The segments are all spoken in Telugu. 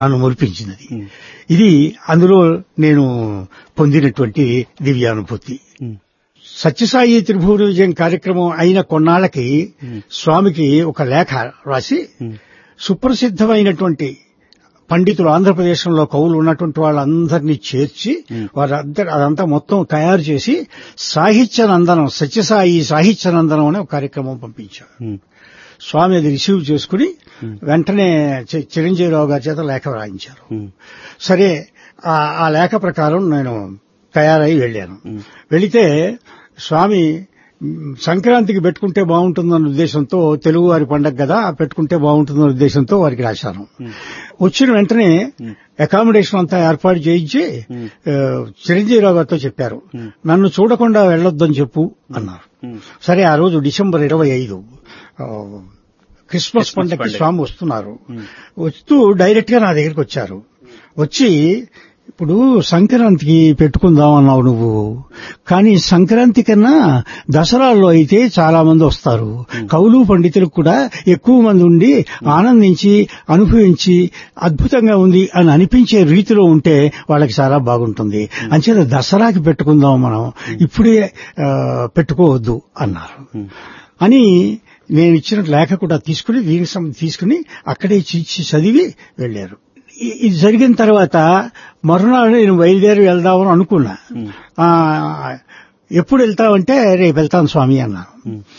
నన్ను మురిపించినది ఇది అందులో నేను పొందినటువంటి దివ్యానుభూతి సత్యసాయి త్రిభువన విజయం కార్యక్రమం అయిన కొన్నాళ్ళకి స్వామికి ఒక లేఖ రాసి సుప్రసిద్ధమైనటువంటి పండితులు ఆంధ్రప్రదేశ్లో కవులు ఉన్నటువంటి వాళ్ళందరినీ చేర్చి వారందరూ అదంతా మొత్తం తయారు చేసి సాహిత్య నందనం సత్యసాయి సాహిత్య నందనం అనే ఒక కార్యక్రమం పంపించారు స్వామి అది రిసీవ్ చేసుకుని వెంటనే చి- చిరంజీవిరావు గారి చేత లేఖ రాయించారు సరే ఆ- ఆ లేఖ ప్రకారం నేను తయారై వెళ్ళాను వెళితే స్వామి మ్, సంక్రాంతికి పెట్టుకుంటే బాగుంటుందన్న ఉద్దేశంతో తెలుగు వారి పండగ కదా పెట్టుకుంటే బాగుంటుందన్న ఉద్దేశంతో వారికి రాశాను వచ్చిన వెంటనే అకామిడేషన్ అంతా ఏర్పాటు చేయించి ఆ, చిరంజీవిరావు గారితో చెప్పారు నన్ను చూడకుండా వెళ్ళొద్దని చెప్పు అన్నారు సరే ఆ రోజు డిసెంబర్ ఇరవై ఐదు ఆ, క్రిస్మస్ పండగకి స్వామి వస్తున్నారు వస్తూ డైరెక్ట్ గా నా దగ్గరికి వచ్చారు వచ్చి ఇప్పుడు సంక్రాంతికి పెట్టుకుందాం అన్నావు నువ్వు కానీ సంక్రాంతి కన్నా దసరాల్లో అయితే చాలా మంది వస్తారు కవులు పండితులకు కూడా ఎక్కువ మంది ఉండి ఆనందించి అనుభవించి అద్భుతంగా ఉంది అని అనిపించే రీతిలో ఉంటే వాళ్ళకి చాలా బాగుంటుంది అంచేత దసరాకి పెట్టుకుందాం మనం ఇప్పుడే ఆ, పెట్టుకోవద్దు అన్నారు అని నేను ఇచ్చిన లేఖ కూడా తీసుకుని దీనికి సంబంధించి తీసుకుని అక్కడే ఇచ్చి చదివి వెళ్లారు ఇ- ఇది జరిగిన తర్వాత మరునాడు నేను బయలుదేరి వెళ్దామని అనుకున్నా ఆ, ఎప్పుడు వెళ్తావంటే రేపు వెళ్తాను స్వామి అన్నాను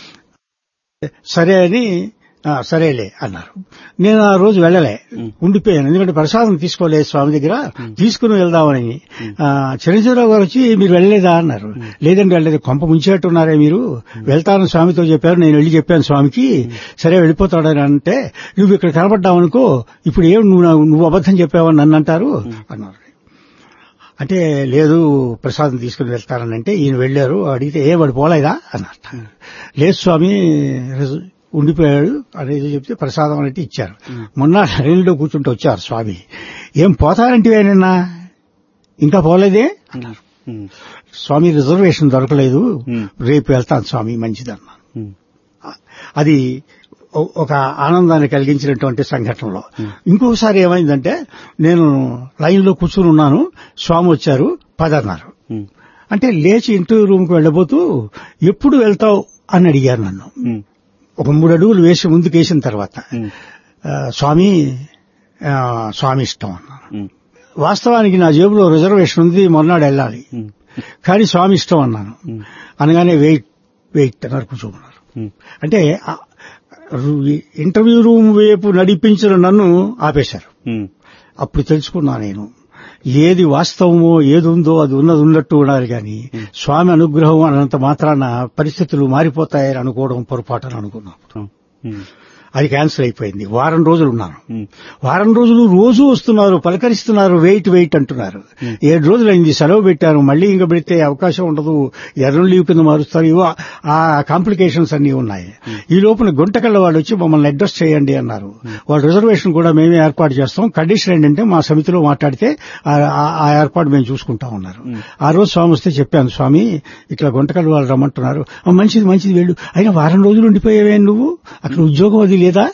సరే అని "ఆ, సరేలే అన్నారు నేను ఆ రోజు వెళ్ళలే ఉండిపోయాను ఎందుకంటే ప్రసాదం తీసుకోలేదు స్వామి దగ్గర తీసుకుని వెళ్దామని ఆ, చిరంజీవిరావు గారు వచ్చి మీరు వెళ్ళలేదా అన్నారు లేదండి వెళ్ళలేదు కొంప ముంచేట్టున్నారే మీరు వెళ్తాను స్వామితో చెప్పారు నేను వెళ్ళి చెప్పాను స్వామికి సరే వెళ్ళిపోతాడని అంటే నువ్వు ఇక్కడ కనపడ్డావనుకో ఇప్పుడు ఏం నువ్వు నాకు- నువ్వు అబద్ధం చెప్పావని నన్ను అంటారు అన్నారు అంటే లేదు ప్రసాదం తీసుకుని వెళ్తారని అంటే ఈయన వెళ్ళారు అడిగితే ఏ వాడు పోలేదా అన్నట్ట లేదు స్వామి రిజ- ఉండిపోయాడు అనేది చెప్తే ప్రసాదం అనేది ఇచ్చారు మొన్న ట్రైన్లో కూర్చుంటూ వచ్చారు స్వామి ఏం పోతారంటే నిన్న ఇంకా పోలేదే అన్నారు స్వామి రిజర్వేషన్ దొరకలేదు రేపు వెళ్తాను స్వామి మంచిదన్నాను అది ఒ- ఒక ఆనందాన్ని కలిగించినటువంటి సంఘటనలో ఇంకొకసారి ఏమైందంటే నేను లైన్లో కూర్చుని ఉన్నాను స్వామి వచ్చారు పదన్నారు అంటే లేచి ఇంటర్వ్యూ రూమ్కి వెళ్ళబోతూ ఎప్పుడు వెళ్తావు అని అడిగారు నన్ను ఒక మూడు అడుగులు వేసి ముందుకు వేసిన తర్వాత ఆ, స్వామి ఆ, స్వామి ఇష్టం అన్నాను వాస్తవానికి నా జేబులో రిజర్వేషన్ ఉంది మొన్నడు వెళ్ళాలి కానీ స్వామి ఇష్టం అన్నాను అనగానే వెయిట్ వెయిట్ అన్నారు కూర్చోమన్నారు అంటే ఆ రు- ఇంటర్వ్యూ రూమ్ వైపు నడిపించిన నన్ను ఆపేశారు అప్పుడు తెలుసుకున్నా నేను ఏది వాస్తవమో ఏది ఉందో అది ఉన్నది ఉన్నట్టు ఉండాలి కానీ స్వామి అనుగ్రహం అన్నంత మాత్రాన పరిస్థితులు మారిపోతాయని అనుకోవడం పొరపాటు అని అనుకున్నాను అది క్యాన్సిల్ అయిపోయింది వారం రోజులు ఉన్నాను వారం రోజులు రోజు వస్తున్నారు పలకరిస్తున్నారు వెయిట్ వెయిట్ అంటున్నారు ఏడు రోజులు అయింది సెలవు పెట్టారు మళ్ళీ ఇంకా పెడితే అవకాశం ఉండదు ఎర్ర లీవ్ కింద మారుస్తారు ఇవో ఆ కాంప్లికేషన్స్ అన్ని ఉన్నాయి ఈ లోపల గుంటకళ్ళ వాళ్ళు వచ్చి మమ్మల్ని అడ్రస్ చేయండి అన్నారు వాళ్ళ రిజర్వేషన్ కూడా మేమే ఏర్పాటు చేస్తాం కండిషన్ ఏంటంటే మా సమితిలో మాట్లాడితే ఆ- ఆ- ఆ ఏర్పాటు మేము చూసుకుంటాం ఉన్నారు ఆ రోజు స్వామి వస్తే చెప్పాను స్వామి ఇట్లా గుంటకల్ వాళ్ళు రమ్మంటున్నారు "ఆ, మంచిది మంచిది వెళ్ళు అయినా వారం రోజులు ఉండిపోయావే నువ్వు అక్కడ ఉద్యోగం అది లేదా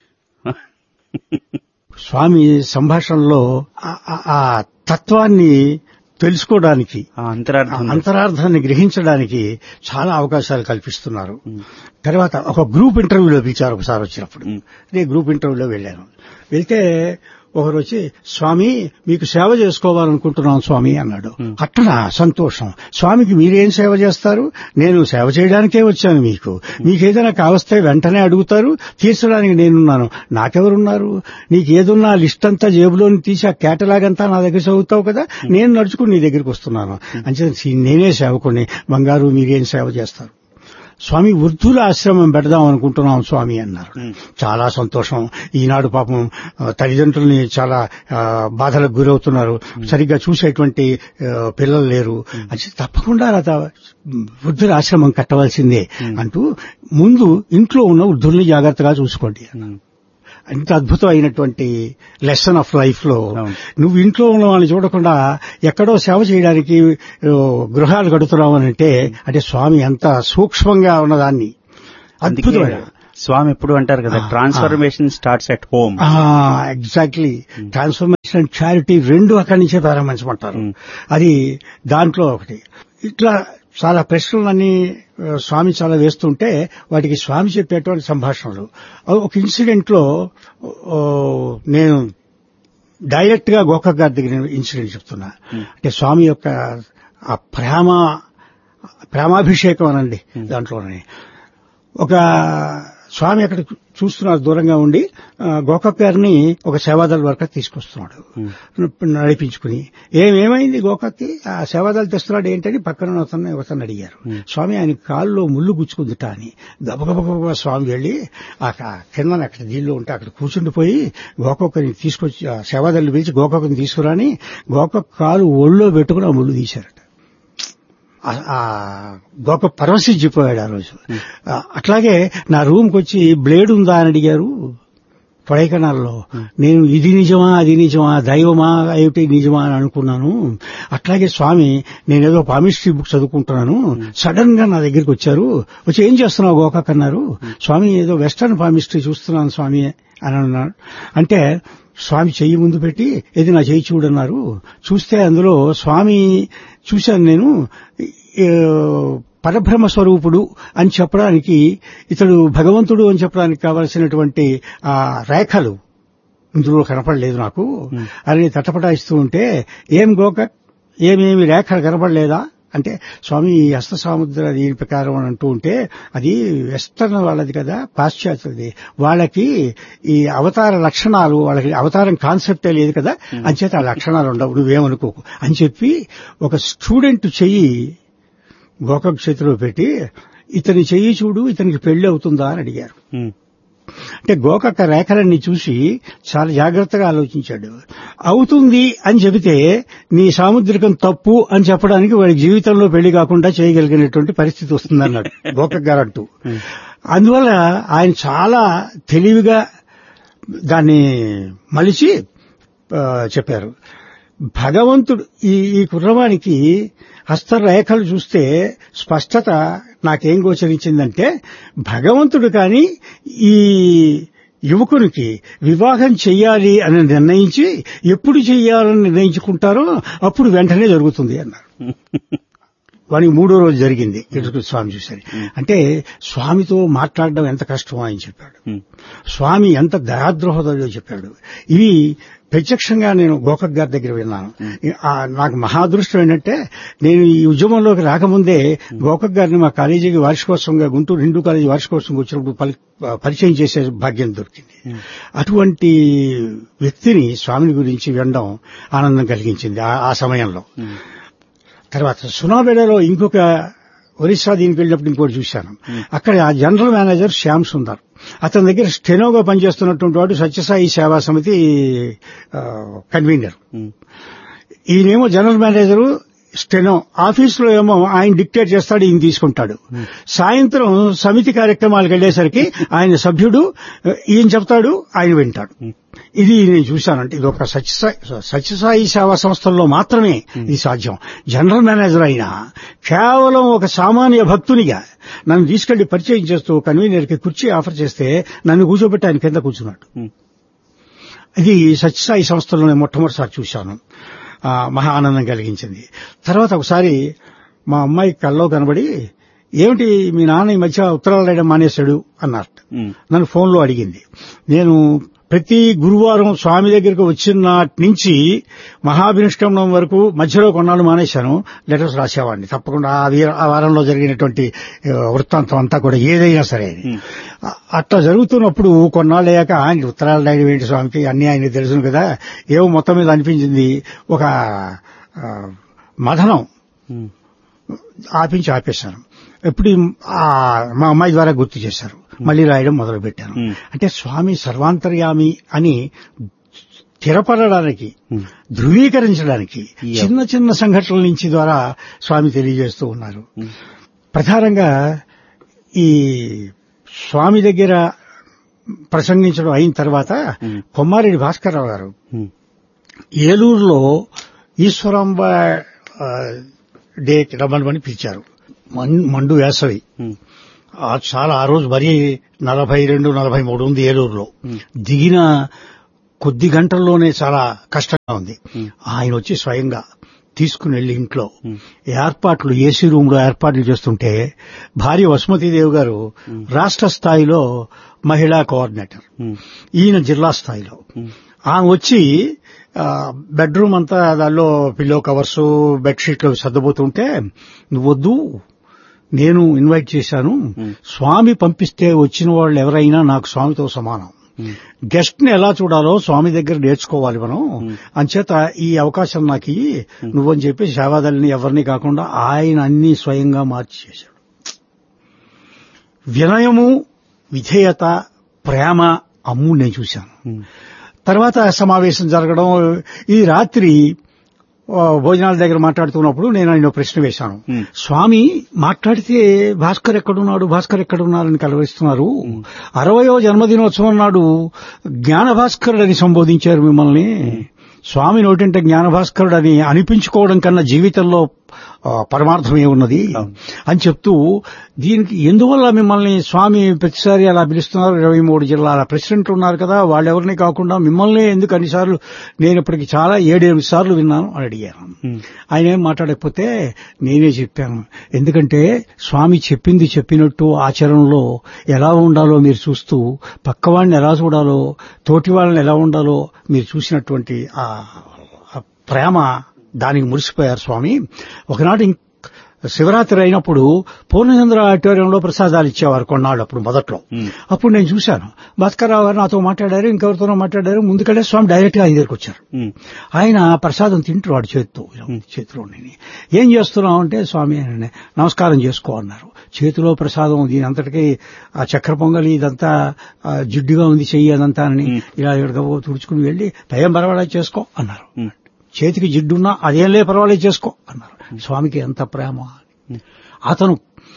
స్వామి సంభాషణలో ఆ- ఆ- ఆ తత్వాన్ని తెలుసుకోవడానికి ఆ అంతరార్థం అంతరార్థాన్ని గ్రహించడానికి చాలా అవకాశాలు కల్పిస్తున్నారు తర్వాత ఒక గ్రూప్ ఇంటర్వ్యూలో పిలిచారు ఒకసారి వచ్చినప్పుడు నేను గ్రూప్ ఇంటర్వ్యూలో వెళ్ళాను వెళ్తే ఒకరు వచ్చి స్వామి మీకు సేవ చేసుకోవాలనుకుంటున్నాం స్వామి అన్నాడు అట్టనా సంతోషం స్వామికి మీరేం సేవ చేస్తారు నేను సేవ చేయడానికే వచ్చాను మీకు మీకు ఏదైనా కావస్తే వెంటనే అడుగుతారు తీర్చడానికి నేనున్నాను నాకెవరున్నారు నీకు ఏదున్నా లిస్ట్ అంతా జేబులోని తీసి ఆ కేటలాగ్ అంతా నా దగ్గర చదువుతావు కదా నేను నడుచుకుని నీ దగ్గరికి వస్తున్నాను అంచే నేనే సేవకుని బంగారు మీరేం సేవ చేస్తారు స్వామి వృద్ధుల ఆశ్రమం పెడదాం అనుకుంటున్నాం స్వామి అన్నారు చాలా సంతోషం ఈనాడు పాపం ఆ, తల్లిదండ్రుల్ని చాలా ఆ, బాధలకు గురవుతున్నారు సరిగ్గా చూసేటువంటి ఆ, పిల్లలు లేరు అంటే తప్పకుండా రథ వృద్ధుల ఆశ్రమం కట్టవలసిందే అంటూ ముందు ఇంట్లో ఉన్న వృద్ధుల్ని జాగ్రత్తగా చూసుకోండి అన్నారు. అంత అద్భుతమైనటువంటి లెసన్ ఆఫ్ లైఫ్ లో అవును. నువ్వు ఇంట్లో ఉన్న వాళ్ళని చూడకుండా ఎక్కడో సేవ చేయడానికి ఓ, గృహాలు కడుతున్నావు అని అంటే అంటే స్వామి ఎంత సూక్ష్మంగా ఉన్నదాన్ని అందుకే అద్భుతమైన స్వామి ఎప్పుడు అంటారు కదా ఆ, transformation starts at home exactly transformation charity రెండు అక్కడి నుంచే ప్రారంభించమంటారు అది దాంట్లో ఒకటి ఇట్లా చాలా ప్రశ్నలన్నీ ఆ, స్వామి చాలా వేస్తుంటే వాటికి స్వామి చెప్పేటువంటి సంభాషణలు ఆ, ఒక ఇన్సిడెంట్ లో ఓ, నేను డైరెక్ట్ గా గోకాక్ గారి దగ్గర ఇన్సిడెంట్ చెప్తున్నా అంటే స్వామి యొక్క ఆ ప్రేమ ప్రేమాభిషేకం అనండి దాంట్లోనే ఒక స్వామి అక్కడ చూస్తున్నారు దూరంగా ఉండి ఆ, గోకాక్ గారిని ఒక సేవాదళ వరకు తీసుకొస్తున్నాడు నడిపించుకుని ఏమేమైంది గోకాక్కి ఆ సేవాదళ తెస్తున్నాడు ఏంటని పక్కన అతన్ని అతను అడిగారు స్వామి ఆయన కాల్లో ముళ్ళు గుచ్చుకుందిట అని గబగబగబ స్వామి వెళ్ళి ఆ క- కిందన అక్కడ నీళ్లు ఉంటే అక్కడ కూర్చుండిపోయి గోకాక్ని తీసుకొచ్చి ఆ సేవాదళని పిలిచి గోకాక్ని తీసుకురాని గోకాక్ కాలు ఒళ్ళో పెట్టుకుని ఆ ముళ్ళు తీశారట ఆ- ఆ గొప్ప పరవశించిపోయాడు ఆ రోజు ఆ, అట్లాగే నా రూమ్కి వచ్చి బ్లేడ్ ఉందా అని అడిగారు కొడైకెనాల్లో నేను ఇది నిజమా అది నిజమా దైవమా ఏమిటి నిజమా అని అనుకున్నాను అట్లాగే స్వామి నేనేదో పామిస్ట్రీ బుక్ చదువుకుంటున్నాను సడన్ గా నా దగ్గరికి వచ్చారు వచ్చి ఏం చేస్తున్నావు గోకాక్ అన్నారు స్వామి ఏదో వెస్టర్న్ పామిస్ట్రీ చూస్తున్నాను స్వామి అని అన్నాడు అంటే స్వామి చెయ్యి ముందు పెట్టి ఏది నా చెయ్యి చూడన్నారు చూస్తే అందులో స్వామి చూశాను నేను ఏ, పరబ్రహ్మ స్వరూపుడు అని చెప్పడానికి ఇతడు భగవంతుడు అని చెప్పడానికి కావలసినటువంటి ఆ రేఖలు ఇందులో కనపడలేదు నాకు అని తటపటాయిస్తూ ఉంటే ఏం గోక ఏమేమి రేఖలు కనపడలేదా అంటే స్వామి ఈ హస్త సాముద్ర దీని ప్రకారం అని అంటూ ఉంటే అది వెస్టర్న్ వాళ్ళది కదా పాశ్చాత్యది వాళ్ళకి ఈ అవతార లక్షణాలు వాళ్ళకి అవతారం కాన్సెప్టే లేదు కదా అంచేత ఆ లక్షణాలు ఉండవు నువ్వేమనుకోకు అని చెప్పి ఒక స్టూడెంట్ చెయ్యి గోకక్ చేతిలో పెట్టి ఇతని చెయ్యి చూడు ఇతనికి పెళ్లి అవుతుందా అని అడిగారు అంటే గోకక్క రేఖలన్నీ చూసి చాలా జాగ్రత్తగా ఆలోచించాడు అవుతుంది అని చెబితే నీ సాముద్రికం తప్పు అని చెప్పడానికి వాడి జీవితంలో పెళ్లి కాకుండా చేయగలిగినటువంటి పరిస్థితి వస్తుందన్నాడు గోకక్ గారు అంటూ అందువల్ల ఆయన చాలా తెలివిగా దాన్ని మలిచి ఆ, చెప్పారు భగవంతుడు ఈ ఈ కుర్రవానికి హస్తరేఖలు చూస్తే స్పష్టత నాకేం గోచరించిందంటే భగవంతుడు కాని ఈ యువకునికి వివాహం చెయ్యాలి అని నిర్ణయించి ఎప్పుడు చెయ్యాలని నిర్ణయించుకుంటారో అప్పుడు వెంటనే జరుగుతుంది అన్నారు వానికి మూడో రోజు జరిగింది ఎదురు స్వామి చూశారు అంటే స్వామితో మాట్లాడడం ఎంత కష్టమో ఆయన చెప్పాడు స్వామి ఎంత దయాద్రోహదో చెప్పాడు ఇవి ప్రత్యక్షంగా నేను గోకక్ గారి దగ్గర విన్నాను ఆ, నాకు మహాదృష్టం ఏంటంటే నేను ఈ ఉద్యమంలోకి రాకముందే గోకక్ గారిని మా కాలేజీకి వార్షికోత్సవంగా గుంటూరు హిందూ కాలేజీ వార్షికోత్సవం వచ్చినప్పుడు పలి- పరిచయం చేసే భాగ్యం దొరికింది అటువంటి వ్యక్తిని స్వామిని గురించి వినడం ఆనందం కలిగించింది ఆ- ఆ సమయంలో తర్వాత సునాబేడలో ఇంకొక ఒరిస్సా దీనికి వెళ్ళినప్పుడు ఇంకోటి చూశాను అక్కడ ఆ జనరల్ మేనేజర్ శ్యామ్ సుందర్ అతని దగ్గర స్టెనోగా పనిచేస్తున్నటువంటి వాడు సత్యసాయి సేవా సమితి ఆ, కన్వీనర్ ఈయనేమో జనరల్ మేనేజరు స్టెనో ఆఫీసులో ఏమో ఆయన డిక్టేట్ చేస్తాడు ఈయన తీసుకుంటాడు సాయంత్రం సమితి కార్యక్రమాలకు వెళ్ళేసరికి ఆయన సభ్యుడు ఈయన చెప్తాడు ఆయన వింటాడు ఇది నేను చూశానంటే ఇది ఒక సత్యసాయి సత్యసాయి సేవా సంస్థల్లో మాత్రమే ఇది సాధ్యం జనరల్ మేనేజర్ అయినా కేవలం ఒక సామాన్య భక్తునిగా నన్ను తీసుకెళ్లి పరిచయం చేస్తూ కన్వీనర్కి కుర్చీ ఆఫర్ చేస్తే నన్ను కూర్చోబెట్టి ఆయన కింద కూర్చున్నాడు ఇది సత్యసాయి సంస్థలోనే మొట్టమొదటిసారి చూశాను ఆ, మహా ఆనందం కలిగించింది తర్వాత ఒకసారి మా అమ్మాయి కల్లో కనబడి ఏమిటి మీ నాన్న ఈ మధ్య ఉత్తరాలు రాయడం మానేశాడు అన్నారు నన్ను ఫోన్లో అడిగింది నేను ప్రతి గురువారం స్వామి దగ్గరికి వచ్చిన నాటి నుంచి మహాభినిష్కమనం వరకు మధ్యలో కొన్నాళ్ళు మానేశాను లెటర్స్ రాసేవాడిని తప్పకుండా ఆ వీర- ఆ వారంలో జరిగినటువంటి ఆ, వృత్తాంతం అంతా కూడా ఏదైనా సరే అ- అట్లా జరుగుతున్నప్పుడు కొన్నాళ్ళు అయ్యాక ఆయన ఉత్తరాలు రాయడం ఏంటి స్వామికి అన్ని ఆయన తెలుసును కదా ఏవో మొత్తం మీద అనిపించింది ఒక ఆ, మథనం ఆపించి ఆపేశాను ఎప్పుడు ఈ- ఆ, మా అమ్మాయి ద్వారా గుర్తు చేశారు మళ్ళీ రాయడం మొదలు పెట్టాను అంటే స్వామి సర్వాంతర్యామి అని స్థిరపడడానికి ధృవీకరించడానికి చిన్న చిన్న సంఘటనల నుంచి ద్వారా స్వామి తెలియజేస్తూ ఉన్నారు ప్రధానంగా ఈ స్వామి దగ్గర ప్రసంగించడం అయిన తర్వాత కొమ్మారెడ్డి భాస్కర్రావు గారు ఏలూరులో ఈశ్వరాంబ ఆ, డే రమ్మని పిలిచారు మన్- మండు వేసవి ఆ చాలా ఆ రోజు మరీ నలభై రెండు నలభై మూడు ఉంది ఏలూరులో దిగిన కొద్ది గంటల్లోనే చాలా కష్టంగా ఉంది ఉమ్. ఆయన వచ్చి స్వయంగా తీసుకుని వెళ్లి ఇంట్లో ఉమ్. ఏర్పాట్లు ఏసీ రూమ్ లో ఏర్పాట్లు చేస్తుంటే భార్య వసుమతీదేవి గారు రాష్ట్ర స్థాయిలో మహిళా కోఆర్డినేటర్ ఉమ్. ఈయన జిల్లా స్థాయిలో ఉమ్. ఆమె వచ్చి ఆ, బెడ్రూమ్ అంతా దానిలో పిల్లో కవర్స్ బెడ్షీట్లు సర్దబోతుంటే నువ్వు వద్దు నేను ఇన్వైట్ చేశాను Hmm. స్వామి పంపిస్తే వచ్చిన వాళ్ళు ఎవరైనా నాకు స్వామితో సమానం ఉమ్. గెస్ట్ ని ఎలా చూడాలో స్వామి దగ్గర నేర్చుకోవాలి మనం అంచేత ఈ అవకాశం నాకు ఇయ్యి నువ్వని చెప్పి సేవాదల్ని ఎవరిని కాకుండా ఆయన అన్ని స్వయంగా మార్చి చేశాడు వినయము విధేయత ప్రేమ అమ్ము నేను చూశాను ఉమ్. తర్వాత సమావేశం జరగడం ఈ రాత్రి ఆ, భోజనాల దగ్గర మాట్లాడుతున్నప్పుడు నేను ఆయన ప్రశ్న వేశాను Hmm. స్వామి మాట్లాడితే భాస్కర్ ఎక్కడున్నాడు భాస్కర్ ఎక్కడున్నారని కలవరిస్తున్నారు అరవయో జన్మదినోత్సవం నాడు జ్ఞాన భాస్కరుడు అని సంబోధించారు మిమ్మల్ని స్వామి నోటింటే జ్ఞాన భాస్కరుడు అని అనిపించుకోవడం కన్నా జీవితంలో ఆ, పరమార్థమే ఉన్నది అని చెప్తూ దీనికి ఎందువల్ల మిమ్మల్ని స్వామి ప్రతిసారి అలా పిలుస్తున్నారు ఇరవై మూడు జిల్లాల ప్రెసిడెంట్లు ఉన్నారు కదా వాళ్ళెవరిని కాకుండా మిమ్మల్ని ఎందుకు అన్నిసార్లు నేను ఇప్పటికి చాలా ఏడెనిమిది సార్లు విన్నాను అని అడిగాను ఉమ్. ఆయన ఏం మాట్లాడకపోతే నేనే చెప్పాను ఎందుకంటే స్వామి చెప్పింది చెప్పినట్టు ఆచరణలో ఎలా ఉండాలో మీరు చూస్తూ పక్కవాడిని ఎలా చూడాలో తోటి వాళ్ళని ఎలా ఉండాలో మీరు చూసినటువంటి ఆ ఆ ప్రేమ దానికి మురిసిపోయారు స్వామి ఒకనాడు ఇంక్- శివరాత్రి అయినప్పుడు పూర్ణచంద్ర ఆడిటోరియంలో ప్రసాదాలు ఇచ్చేవారు కొన్నాళ్ళు అప్పుడు మొదట్లో ఉమ్. అప్పుడు నేను చూశాను భాస్కర్రావు గారు నాతో మాట్లాడారు ఇంకెవరితోనో మాట్లాడారు ముందుకెళ్ళే స్వామి డైరెక్ట్ గా ఆయన దగ్గరికి వచ్చారు ఉమ్. ఆయన ప్రసాదం తింటూ వాడు చేతితో ఇలా ఉంది, చేతిలో నేను ఏం చేస్తున్నావు అంటే స్వామి ఆయన నమస్కారం చేసుకో అన్నారు చేతిలో ప్రసాదం దీని అంతటికి ఆ చక్కెర పొంగలి ఇదంతా ఆ, జిడ్డుగా ఉంది చెయ్యి అదంతా అని ఇలా ఎడగబో తుడుచుకుని వెళ్ళి దయం పర్వాలేదు చేసుకో అన్నారు ఉమ్. చేతికి జిడ్డున్నా అదేంలే పర్వాలేదు చేసుకో అన్నారు స్వామికి ఎంత ప్రేమ అతను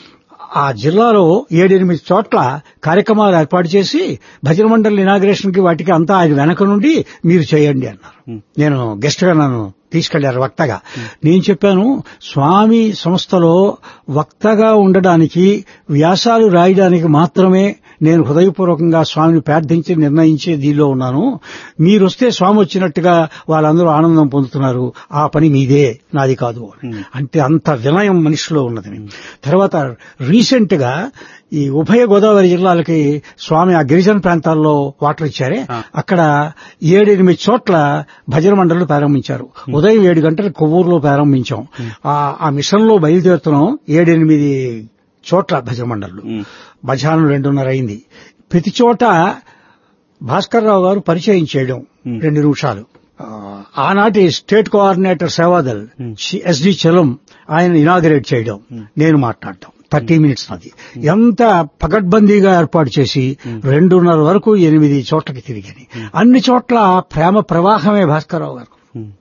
ఆ జిల్లాలో ఏడెనిమిది చోట్ల కార్యక్రమాలు ఏర్పాటు చేసి భజన మండలి ఇనాగ్రేషన్ కి వాటికి అంతా ఆయన వెనక నుండి మీరు చేయండి అన్నారు ఉమ్. నేను గెస్ట్ గా నన్ను తీసుకెళ్లారు వక్తగా నేను చెప్పాను స్వామి సంస్థలో వక్తగా ఉండడానికి వ్యాసాలు రాయడానికి మాత్రమే నేను హృదయపూర్వకంగా స్వామిని ప్రార్థించి నిర్ణయించి దీనిలో ఉన్నాను మీరు వస్తే స్వామి వచ్చినట్టుగా వాళ్ళందరూ ఆనందం పొందుతున్నారు ఆ పని మీదే నాది కాదు అని. అంటే అంత వినయం మనిషిలో ఉన్నది తర్వాత రీసెంట్ గా ఈ ఉభయ గోదావరి జిల్లాలకి స్వామి ఆ గిరిజన ప్రాంతాల్లో వాటర్ ఇచ్చారే అక్కడ ఏడెనిమిది చోట్ల భజన మండళ్లు ప్రారంభించారు ఉదయం ఏడు గంటలకు కొవ్వూరులో ప్రారంభించాం ఆ ఆ మిషన్ లో బయలుదేరుతున్నాం ఏడెనిమిది చోట్ల భజన మండళ్లు ఉమ్. మధ్యాహ్నం రెండున్నర అయింది ప్రతి చోట భాస్కర్రావు గారు పరిచయం చేయడం రెండు నిమిషాలు ఆ, ఆనాటి state coordinator Sevadal SD Chalam ఆయన ఇనాగరేట్ చేయడం నేను మాట్లాడటం థర్టీ మినిట్స్ నాది ఎంత పకడ్బందీగా ఏర్పాటు చేసి రెండున్నర వరకు ఎనిమిది చోట్లకి తిరిగాని అన్ని చోట్ల ప్రేమ ప్రవాహమే భాస్కర్రావు గారు ఉమ్.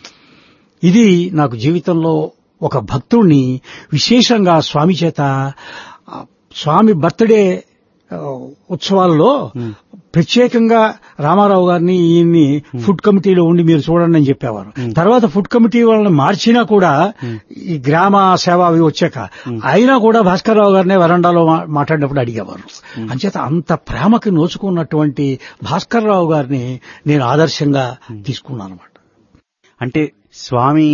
ఇది నాకు జీవితంలో ఒక భక్తుణ్ణి విశేషంగా స్వామి చేత ఆ, స్వామి బర్త్డే ఆ, ఉత్సవాల్లో ప్రత్యేకంగా రామారావు గారిని ఈయన్ని ఫుడ్ కమిటీలో ఉండి మీరు చూడండి అని చెప్పేవారు తర్వాత ఫుడ్ కమిటీ వాళ్ళని మార్చినా కూడా ఈ గ్రామ సేవ అవి వచ్చాక అయినా కూడా భాస్కర్రావు గారినే వరండాలో మా- మాట్లాడినప్పుడు అడిగేవారు అంచేత అంత ప్రేమకి నోచుకున్నటువంటి భాస్కర్రావు గారిని నేను ఆదర్శంగా తీసుకున్నాను అనమాట అంటే స్వామి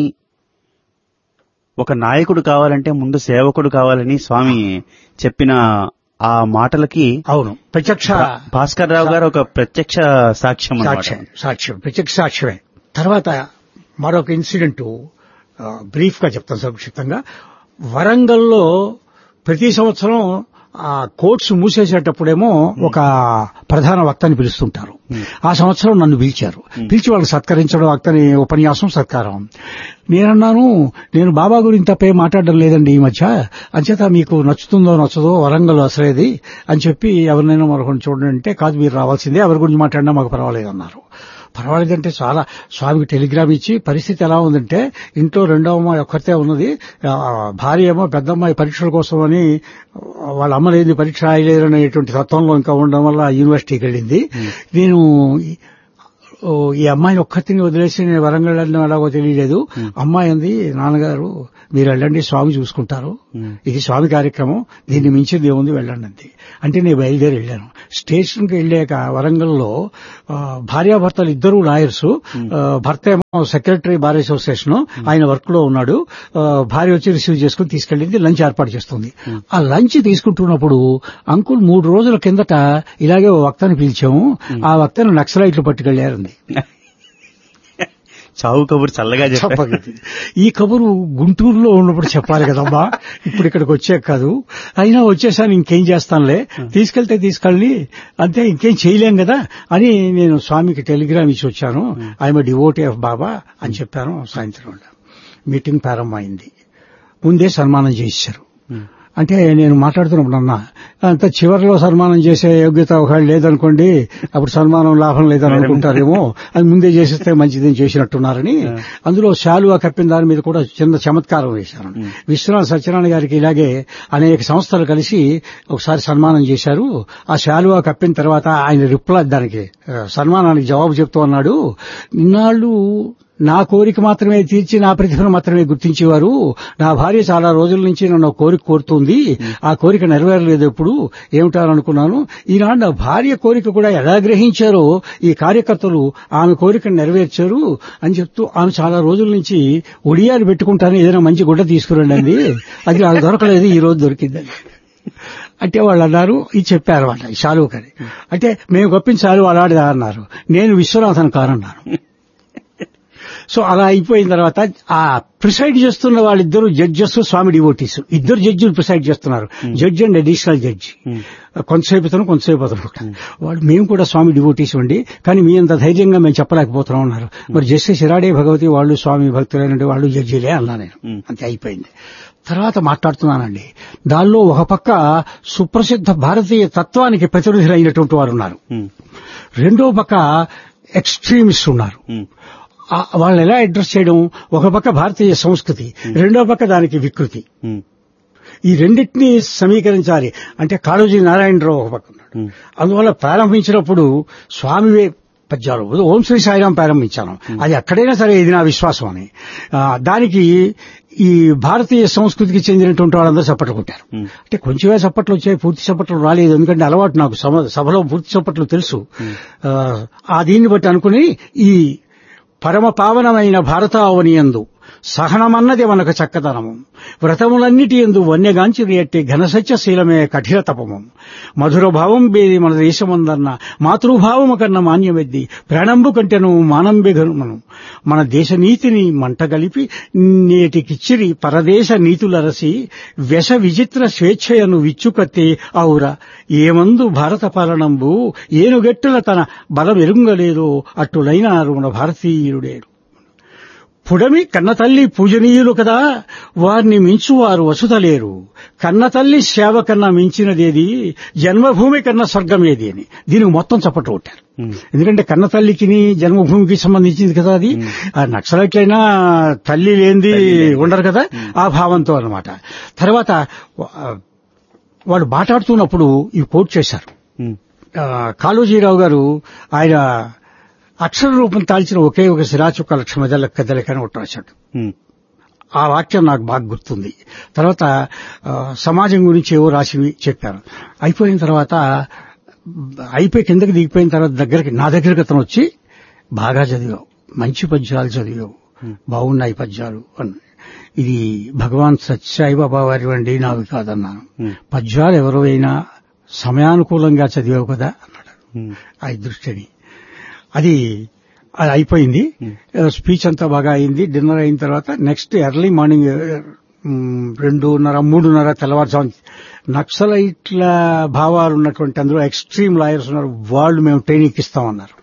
ఒక నాయకుడు కావాలంటే ముందు సేవకుడు కావాలని స్వామి చెప్పిన ఆ మాటలకి అవును ప్రత్యక్ష భాస్కర్ రావు గారు ఒక ప్రత్యక్ష సాక్ష్యం అన్నమాట. సాక్ష్యం సాక్ష్యం ప్రత్యక్ష సాక్ష్యమే తర్వాత మరొక ఇన్సిడెంట్ బ్రీఫ్ గా చెప్తాను సంక్షిప్తంగా వరంగల్లో ప్రతి సంవత్సరం ఆ కోర్ట్స్ మూసేసేటప్పుడేమో ఒక ప్రధాన వక్తని పిలుస్తుంటారు ఆ సంవత్సరం నన్ను పిలిచారు పిలిచి వాళ్ళని సత్కరించడం వక్తని ఉపన్యాసం సత్కారం నేనన్నాను నేను బాబా గురించి తప్ప ఏం మాట్లాడడం లేదండి ఈ మధ్య అంచేత మీకు నచ్చుతుందో నచ్చదో వరంగల్ అసలేది అని చెప్పి ఎవరినైనా మరొకరిని చూడండి అంటే కాదు మీరు రావాల్సిందే ఎవరి గురించి మాట్లాడినా మాకు పర్వాలేదు అన్నారు పర్వాలేదంటే చాలా స్వామికి టెలిగ్రామ్ ఇచ్చి పరిస్థితి ఎలా ఉందంటే ఇంట్లో రెండో అమ్మాయి ఒక్కరితే ఉన్నది ఆ, భార్య ఏమో పెద్ద అమ్మాయి పరీక్షల కోసం అని వాళ్ళ అమ్మ లేని పరీక్ష రాయలేరు అనేటువంటి తత్వంలో ఇంకా ఉండడం వల్ల యూనివర్సిటీకి వెళ్ళింది నేను ఓ, ఈ అమ్మాయిని ఒక్కతిని వదిలేసి నేను వరంగల్ వెళ్ళడం ఎలాగో తెలియలేదు అమ్మాయి అంది నాన్నగారు మీరు వెళ్ళండి స్వామి చూసుకుంటారు ఇది స్వామి కార్యక్రమం దీన్ని మించింది ఏముంది వెళ్ళండి అంది అంటే నేను బయలుదేరి వెళ్ళాను స్టేషన్కి వెళ్ళాక వరంగల్లో ఆ, భార్యాభర్తలు ఇద్దరు లాయర్స్ ఆ, భర్త ఏమో సెక్రటరీ బార్ అసోసియేషన్ ఆయన వర్క్ లో ఉన్నాడు ఆ, భార్య వచ్చి రిసీవ్ చేసుకుని తీసుకెళ్ళింది లంచ్ ఏర్పాటు చేస్తుంది ఆ లంచ్ తీసుకుంటున్నప్పుడు అంకుల్ మూడు రోజుల కిందట ఇలాగే ఓ వక్తని పిలిచాము ఆ వక్తను నక్సలైట్లు పట్టుకెళ్లారంది చావు కబురు చల్లగా చెప్పారు చెప్పగలిగింది ఈ కబురు గుంటూరులో ఉన్నప్పుడు చెప్పాలి కదమ్మా ఇప్పుడు ఇక్కడికి వచ్చాక కాదు అయినా వచ్చేసాను ఇంకేం చేస్తానులే తీసుకెళ్తే తీసుకెళ్ళి అంతే ఇంకేం చేయలేం కదా అని నేను స్వామికి టెలిగ్రామ్ ఇచ్చి వచ్చాను ఐఎమ్ డివోటీ ఆఫ్ బాబా అని చెప్పాను సాయంత్రం మీటింగ్ ప్రారంభమైంది ముందే సన్మానం చేశారు అంటే నేను మాట్లాడుతున్నప్పుడు అన్నా అంత చివరిలో సన్మానం చేసే యోగ్యత ఒకవేళ లేదనుకోండి అప్పుడు సన్మానం లాభం లేదని అనుకుంటారేమో అది ముందే చేసేస్తే మంచిదని చేసినట్టున్నారని అందులో శాలువా కప్పిన దాని మీద కూడా చిన్న చమత్కారం వేశారు విశ్వనాథ్ సత్యనారాయణ గారికి ఇలాగే అనేక సంస్థలు కలిసి ఒకసారి సన్మానం చేశారు ఆ శాలువా కప్పిన తర్వాత ఆయన రిప్లై దానికి ఆ, సన్మానానికి జవాబు చెప్తూ అన్నాడు ఇన్నాళ్ళు నా కోరిక మాత్రమే తీర్చి నా ప్రతిభను మాత్రమే గుర్తించేవారు నా భార్య చాలా రోజుల నుంచి నన్ను ఒక కోరిక కోరుతుంది ఆ కోరిక నెరవేరలేదు ఎప్పుడు ఏమిటారు అనుకున్నాను ఈనాడు నా భార్య కోరిక కూడా ఎలా గ్రహించారో ఈ కార్యకర్తలు ఆమె కోరికను నెరవేర్చారు అని చెప్తూ ఆమె చాలా రోజుల నుంచి ఒడియాలు పెట్టుకుంటాను ఏదైనా మంచి గుడ్డ తీసుకురండి అంది అది నాకు దొరకలేదు ఈ రోజు దొరికిందని అంటే వాళ్ళు అన్నారు ఇది చెప్పారు వాళ్ళ ఈ శాలువకని అంటే మేము గొప్పించి శాలువ అలాంటిదా అన్నారు నేను విశ్వనాథన్ కారన్నాను సో అలా అయిపోయిన తర్వాత ఆ ప్రిసైడ్ చేస్తున్న వాళ్ళిద్దరు జడ్జెస్ స్వామి డివోటీస్ ఇద్దరు జడ్జిలు ప్రిసైడ్ చేస్తున్నారు జడ్జి అండ్ అడిషనల్ జడ్జి కొంతసేపు అతను కొంతసేపు అతను వాడు మేము కూడా స్వామి డివోటీస్ అండి కానీ మీ అంత ధైర్యంగా మేము చెప్పలేకపోతున్నాం అన్నారు మరి జస్టిస్ ఇరాడే భగవతి వాళ్ళు స్వామి భక్తులైన వాళ్ళు జడ్జిలే అన్నా నేను అంతే అయిపోయింది తర్వాత మాట్లాడుతున్నానండి దానిలో ఒక పక్క సుప్రసిద్ధ భారతీయ తత్వానికి ప్రతినిధులైనటువంటి వారు ఉన్నారు రెండో పక్క ఎక్స్ట్రీమిస్ట్ ఉన్నారు ఆ వాళ్ళని ఎలా అడ్రస్ చేయడం ఒక పక్క భారతీయ సంస్కృతి రెండో పక్క దానికి వికృతి ఈ రెండింటినీ సమీకరించాలి అంటే కాళోజీ నారాయణరావు ఒక పక్క ఉన్నాడు అందువల్ల ప్రారంభించినప్పుడు స్వామివే పద్యాలు ఓం శ్రీ సాయిరాం ప్రారంభించాను అది ఎక్కడైనా సరే ఇది నా విశ్వాసం అని ఆ, దానికి ఈ భారతీయ సంస్కృతికి చెందినటువంటి వాళ్ళందరూ చప్పట్లు కొట్టారు అంటే కొంచెమే చప్పట్లు వచ్చాయి పూర్తి చప్పట్లు రాలేదు ఎందుకంటే అలవాటు నాకు సమ- సభలో పూర్తి చప్పట్లు తెలుసు ఆ, ఆ దీన్ని బట్టి అనుకుని ఈ పరమ పావనమైన భారతావనియందు సహనమన్నది మనకు చక్కదనము వ్రతములన్నిటి ఎందు వన్యగాంచి ఎట్టి ఘనసత్యశీలమే కఠిన తపము మధుర భావం బేది మన దేశమందన్న మాతృభావము కన్న మాన్యమెద్ది ప్రాణంబు కంటెను మానంబి గనుమను మన దేశ నీతిని మంటగలిపి నేటికిచ్చిరి పరదేశ నీతులరసి వ్యస విచిత్ర స్వేచ్ఛయను విచ్చుకత్తి ఔర ఏమందు భారత పాలనంబు ఏనుగెట్టుల తన బలమెరుంగలేదు అట్టులైనారు మన భారతీయుడేడు పుడమి కన్నతల్లి పూజనీయులు కదా వారిని మించువారు వసుతలేరు కన్నతల్లి సేవ కన్నా మించినదేది జన్మభూమి కన్నా స్వర్గం ఏది అని దీనికి మొత్తం చప్పట్లు కొట్టారు ఎందుకంటే కన్నతల్లికి జన్మభూమికి సంబంధించింది కదా అది ఆ నక్సలైట్లైనా తల్లి లేనిది ఉండరు కదా ఆ భావంతో అన్నమాట తర్వాత ఆ, వాళ్ళు మాట్లాడుతున్నప్పుడు ఇవి కోట్ చేశారు ఆ, కాళోజీరావు గారు ఆయన అక్షర రూపం తాల్చిన ఒకే ఒక సిరాచుక్క లక్ష మెదల కదలికని ఒకటి రాశాడు ఆ వాక్యం నాకు బాగా గుర్తుంది తర్వాత ఆ, సమాజం గురించి ఏవో రాసివి చెప్పారు అయిపోయిన తర్వాత అయిపోయి కిందకి దిగిపోయిన తర్వాత దగ్గరికి నా దగ్గరికి అతను వచ్చి బాగా చదివావు మంచి పద్యాలు చదివావు బాగున్నాయి పద్యాలు అని ఇది భగవాన్ సత్యసాయి బాబా వారి వండి నావి కాదన్నాను పద్యాలు ఎవరైనా సమయానుకూలంగా చదివావు కదా అన్నాడు ఆ దృష్టిని అది అది అయిపోయింది స్పీచ్ అంతా బాగా అయింది డిన్నర్ అయిన తర్వాత నెక్స్ట్ ఎర్లీ మార్నింగ్ మ్, రెండున్నర మూడున్నర తెల్లవారుజాము నక్సలైట్ల భావాలు ఉన్నటువంటి అందులో ఎక్స్ట్రీమ్ లాయర్స్ ఉన్నారు వాళ్ళు మేము ట్రైన్ ఎక్కిస్తామన్నారు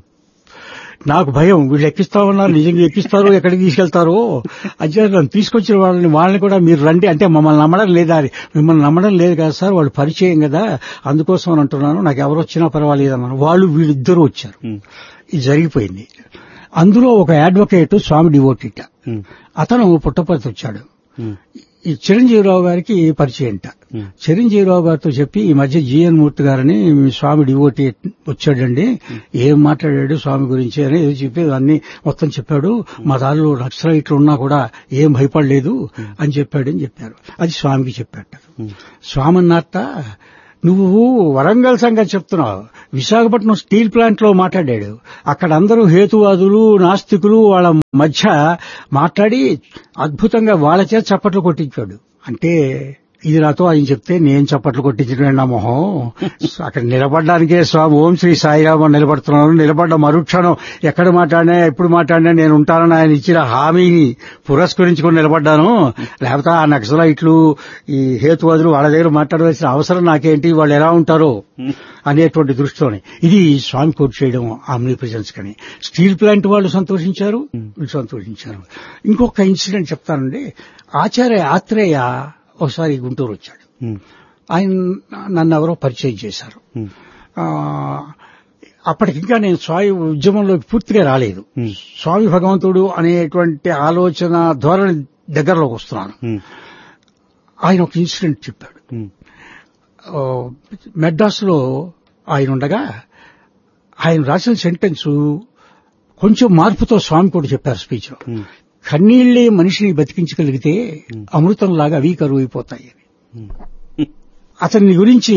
నాకు భయం వీళ్ళు ఎక్కిస్తామన్నారు నిజంగా ఎక్కిస్తారో ఎక్కడికి తీసుకెళ్తారో అజ్జా నన్ను తీసుకొచ్చిన వాళ్ళని వాళ్ళని కూడా మీరు రండి అంటే మమ్మల్ని నమ్మడం లేదా అని మిమ్మల్ని నమ్మడం లేదు కదా సార్ వాళ్ళు పరిచయం కదా అందుకోసం అని అంటున్నాను నాకు ఎవరు వచ్చినా పర్వాలేదు అన్నారు వాళ్ళు వీళ్ళిద్దరూ వచ్చారు ఇది జరిగిపోయింది అందులో ఒక అడ్వకేట్ స్వామి డివోటిట అతను పుట్టపర్తి వచ్చాడు ఈ చిరంజీవిరావు గారికి పరిచయంట ఉమ్. చిరంజీవిరావు గారితో చెప్పి ఈ మధ్య జిఎన్ మూర్తి గారిని మీ స్వామి డివోటి వచ్చాడండి ఏం మాట్లాడాడు స్వామి గురించి అని ఏదో చెప్పి అన్ని మొత్తం చెప్పాడు మా దారిలో నక్సలైట్లు ఉన్నా కూడా ఏం భయపడలేదు అని చెప్పాడు అని చెప్పారు అది స్వామికి చెప్పాట ఉమ్. స్వామి అన్నట్ట నువ్వు వరంగల్ సంగతి చెప్తున్నావు విశాఖపట్నం స్టీల్ ప్లాంట్ లో మాట్లాడాడు అక్కడ అందరూ హేతువాదులు నాస్తికులు వాళ్ళ మధ్య మాట్లాడి అద్భుతంగా వాళ్ళ చేత చప్పట్లు కొట్టించాడు అంటే ఇది నాతో ఆయన చెప్తే నేను చప్పట్లు కొట్టించడం నా మొహం అక్కడ నిలబడడానికే స్వామి ఓం శ్రీ సాయిరామ నిలబడుతున్నాను నిలబడ్డ మరుక్షణం ఎక్కడ మాట్లాడినా ఎప్పుడు మాట్లాడినా నేను ఉంటానని ఆయన ఇచ్చిన హామీని పురస్కరించుకొని నిలబడ్డాను లేకపోతే ఆ నక్సలైట్లు ఈ హేతువాదులు వాళ్ళ దగ్గర మాట్లాడవలసిన అవసరం నాకేంటి వాళ్ళు ఎలా ఉంటారో అనేటువంటి దృష్టితోనే ఇది స్వామి కోట్ చేయడం ఆమ్ని ప్రెజెన్స్ కని స్టీల్ ప్లాంట్ వాళ్ళు సంతోషించారు వీళ్ళు సంతోషించారు ఇంకొక ఇన్సిడెంట్ చెప్తానండి ఆచార్య ఆత్రేయ ఒకసారి గుంటూరు వచ్చాడు ఉమ్. ఆయన నన్ను ఎవరో పరిచయం చేశారు ఉమ్. ఆ, అప్పటికింకా నేను స్వామి ఉద్యమంలోకి పూర్తిగా రాలేదు ఉమ్. స్వామి భగవంతుడు అనేటువంటి ఆలోచన ధోరణి దగ్గరలోకి వస్తున్నాను ఉమ్. ఆయన ఒక ఇన్సిడెంట్ చెప్పాడు ఉమ్. ఆ, మెడ్రాస్ లో ఆయన ఉండగా ఆయన రాసిన సెంటెన్స్ కొంచెం మార్పుతో స్వామి కూడా చెప్పారు స్పీచ్ లో ఉమ్. కన్నీళ్లే మనిషిని బతికించగలిగితే అమృతంలాగా అవి కరువు అయిపోతాయి అని ఉమ్. అతని గురించి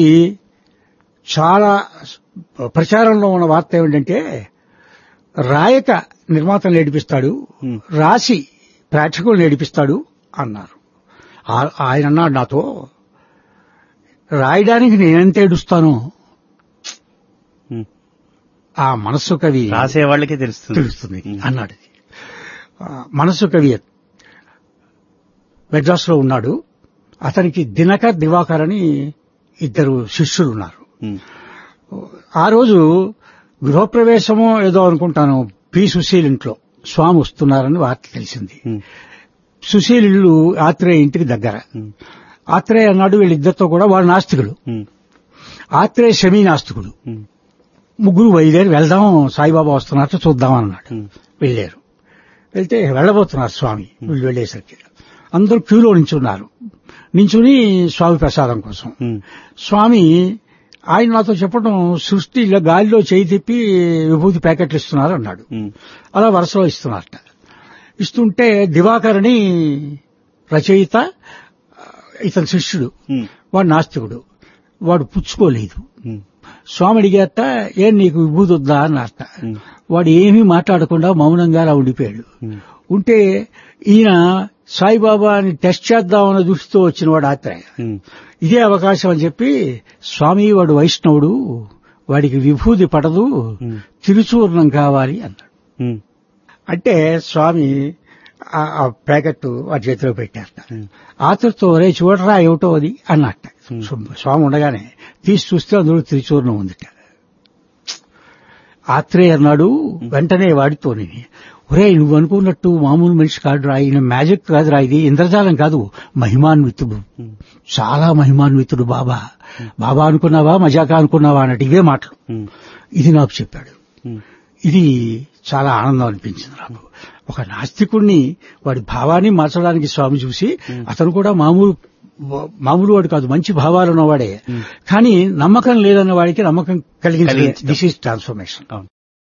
చాలా ప్రచారంలో ఉన్న వార్త ఏమిటంటే రాయక నిర్మాతలు నేర్పిస్తాడు Hmm. రాసి ప్రేక్షకులు నేర్పిస్తాడు అన్నారు ఆ- ఆయన అన్నాడు నాతో రాయడానికి నేనెంత ఏడుస్తానో ఉమ్. ఆ మనస్సు కవి రాసే వాళ్ళకే తెలుస్తుంది తెలుస్తుంది ఉమ్. అన్నాడు అది. ఆ, మనస్సు కవి మెడ్రాస్ లో ఉన్నాడు అతనికి దినకర్ దివాకర్ అని ఇద్దరు శిష్యులు ఉన్నారు ఉమ్. ఆ రోజు గృహప్రవేశమో ఏదో అనుకుంటాను పి సుశీల్ ఇంట్లో స్వామి వస్తున్నారని వార్త తెలిసింది ఉమ్. సుశీల్ ఇల్లు ఆత్రేయ ఇంటికి దగ్గర ఉమ్. ఆత్రేయ అన్నాడు వీళ్ళిద్దరితో కూడా వాళ్ళు నాస్తికులు ఉమ్. ఆత్రేయ శమీ నాస్తికుడు ఉమ్. ముగ్గురు బయలుదేరి వెళ్దాం సాయిబాబా వస్తున్నట్టు చూద్దాం అన్నాడు ఉమ్. వెళ్ళారు వెళ్తే వెళ్ళబోతున్నారు స్వామి వీళ్ళు వెళ్ళేసరికి అందరూ క్యూలో నించున్నారు నించుని స్వామి ప్రసాదం కోసం ఉమ్. స్వామి ఆయన నాతో చెప్పడం సృష్టి ఇలా గాలిలో చేయి తిప్పి విభూతి ప్యాకెట్లు ఇస్తున్నారు అన్నాడు ఉమ్. అలా వరుసలో ఇస్తున్నారట ఇస్తుంటే దివాకర్ని రచయిత ఇతని శిష్యుడు ఉమ్. వాడు నాస్తికుడు వాడు పుచ్చుకోలేదు ఉమ్. స్వామి అడిగేట ఏం నీకు విభూతి వద్దా అన్నట్ట ఉమ్. వాడు ఏమీ మాట్లాడకుండా మౌనంగా అలా ఉండిపోయాడు ఉమ్. ఉంటే ఈయన సాయిబాబాని టెస్ట్ చేద్దామన్న దృష్టితో వచ్చిన వాడు ఆత్రేయ ఉమ్. ఇదే అవకాశం అని చెప్పి స్వామి వాడు వైష్ణవుడు వాడికి విభూతి పడదు ఉమ్. తిరుచూర్ణం కావాలి అన్నాడు ఉమ్. అంటే స్వామి ఆ- ఆ ప్యాకెట్ వాడి చేతిలో పెట్టారట ఉమ్. ఆతృతో రే చూడరా ఏమిటో అది అన్నట్ట Hmm. స్వామి ఉండగానే తీసి చూస్తే అందులో త్రిచూర్ణం ఉందిట ఆత్రేయ అన్నాడు వెంటనే వాడితోని ఒరే నువ్వు అనుకున్నట్టు మామూలు మనిషి కాదురా ఈయన మ్యాజిక్ కాదురా ఇది ఇంద్రజాలం కాదు మహిమాన్వితుడు ఉమ్. చాలా మహిమాన్వితుడు బాబా బాబా అనుకున్నావా మజాకా అనుకున్నావా అన్నట్టు ఇవే మాటలు ఉమ్. ఇది నాకు చెప్పాడు ఉమ్. ఇది చాలా ఆనందం అనిపించింది నాకు ఒక నాస్తికుణ్ణి వాడి భావాన్ని మార్చడానికి స్వామి చూసి అతను కూడా మామూలు మామూలు వాడు కాదు మంచి భావాలు ఉన్నవాడే కానీ నమ్మకం లేదన్న వాడికి నమ్మకం కలిగించే కలిగించడం. దిస్ ఈజ్ ట్రాన్స్ఫర్మేషన్ అవును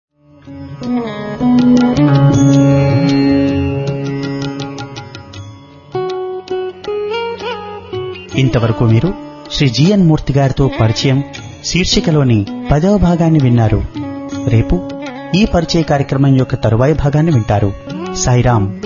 ఇంతవరకు మీరు శ్రీ జిఎన్ మూర్తి గారితో పరిచయం శీర్షికలోని పదవ భాగాన్ని విన్నారు రేపు ఈ పరిచయ కార్యక్రమం యొక్క తరువాయి భాగాన్ని వింటారు సాయిరాం